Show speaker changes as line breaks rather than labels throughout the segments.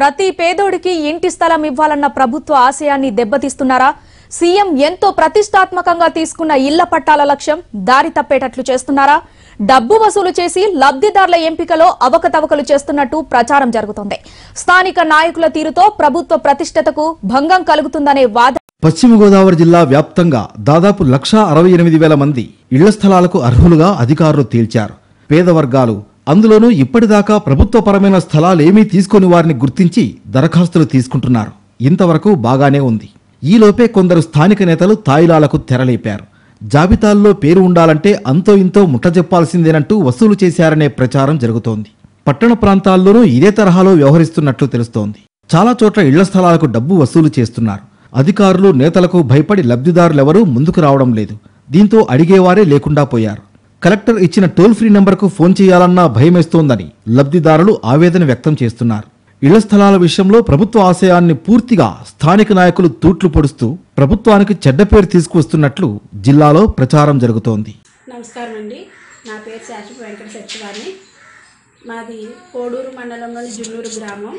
ప్రతి పేదోడికి ఇంటి స్థలం ఇవ్వాలన్న ప్రభుత్వ ఆశయాన్ని దెబ్బతీస్తున్నారా సీఎం ఎంతో ప్రతిష్టాత్మకంగా తీసుకున్న ఇళ్ల పట్టాల లక్ష్యం దారి తప్పేటట్లు చేస్తున్నారా డబ్బు వసూలు చేసి లబ్ధిదారుల ఎంపికలో అవకతవకలు చేస్తున్నట్టు ప్రచారం జరుగుతోంది స్థానిక నాయకుల తీరుతో ప్రభుత్వ ప్రతిష్టతకు భంగం కలుగుతుందనే వాద
పశ్చిమ గోదావరి జిల్లా వ్యాప్తంగా దాదాపు లక్షా అరవై ఎనిమిది వేల మంది ఇళ్ల స్థలాలకు అర్హులుగా అధికారులు తేల్చారు పేద వర్గాలు అందులోనూ ఇప్పటిదాకా ప్రభుత్వపరమైన స్థలాలేమీ తీసుకొని వారిని గుర్తించి దరఖాస్తులు తీసుకుంటున్నారు ఇంతవరకు బాగానే ఉంది ఈలోపే కొందరు స్థానిక నేతలు తాయిలాలకు తెరలేపారు జాబితాల్లో పేరు ఉండాలంటే అంతో ఇంతో ముట్టజెప్పాల్సిందేనంటూ వసూలు చేశారనే ప్రచారం జరుగుతోంది పట్టణ ప్రాంతాల్లోనూ ఇదే తరహాలో వ్యవహరిస్తున్నట్లు తెలుస్తోంది చాలా చోట్ల ఇళ్ల స్థలాలకు డబ్బు వసూలు చేస్తున్నారు అధికారులు నేతలకు భయపడి లబ్ధిదారులెవరూ ముందుకు రావడం లేదు దీంతో అడిగేవారే లేకుండా పోయారు కలెక్టర్ ఇచ్చిన టోల్ ఫ్రీ నెంబర్కు ఫోన్ చేయాలన్నా భయమేస్తోందని లబ్ధిదారులు ఆవేదన వ్యక్తం చేస్తున్నారు ఇళ్ల స్థలాల విషయంలో ప్రభుత్వ ఆశయాన్ని పూర్తిగా స్థానిక నాయకులు తూట్లు పొడుస్తూ ప్రభుత్వానికి చెడ్డ పేరు తీసుకువస్తున్నట్లు జిల్లాలో ప్రచారం జరుగుతోంది
నమస్కారం అండి నా పేరు శాశ్వత వెంకట సత్యవాణి మాది కోడూరు మండలంలోని జున్నూరు గ్రామం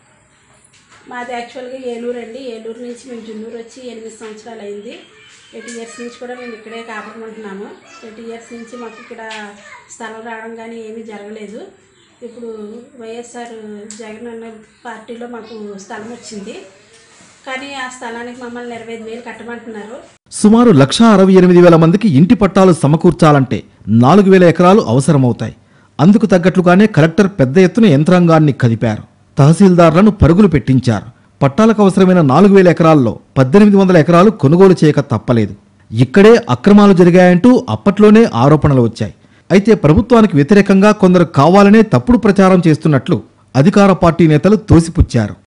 మాది యాక్చువల్గా ఏలూరు అండి ఏలూరు నుంచి మేము జున్నూరు వచ్చి ఎనిమిది సంవత్సరాలు అయింది ఎయిట్ ఇయర్స్ నుంచి కూడా మేము ఇక్కడే కాపాడుకుంటున్నాము ఎయిట్ ఇయర్స్ నుంచి మాకు ఇక్కడ స్థలం రావడం కానీ ఏమీ జరగలేదు ఇప్పుడు వైఎస్ఆర్ జగన్ అన్న పార్టీలో మాకు స్థలం వచ్చింది కానీ ఆ స్థలానికి మమ్మల్ని ఇరవై ఐదు వేలు కట్టమంటున్నారు
సుమారు లక్షా అరవై ఎనిమిది వేల మందికి ఇంటి పట్టాలు సమకూర్చాలంటే నాలుగు వేల ఎకరాలు అవసరమవుతాయి అందుకు తగ్గట్లుగానే కలెక్టర్ పెద్ద ఎత్తున యంత్రాంగాన్ని కదిపారు తహసీల్దార్లను పరుగులు పెట్టించారు పట్టాలకు అవసరమైన నాలుగు వేల ఎకరాల్లో పద్దెనిమిది వందల ఎకరాలు కొనుగోలు చేయక తప్పలేదు ఇక్కడే అక్రమాలు జరిగాయంటూ అప్పట్లోనే ఆరోపణలు వచ్చాయి అయితే ప్రభుత్వానికి వ్యతిరేకంగా కొందరు కావాలనే తప్పుడు ప్రచారం చేస్తున్నట్లు అధికార పార్టీ నేతలు తోసిపుచ్చారు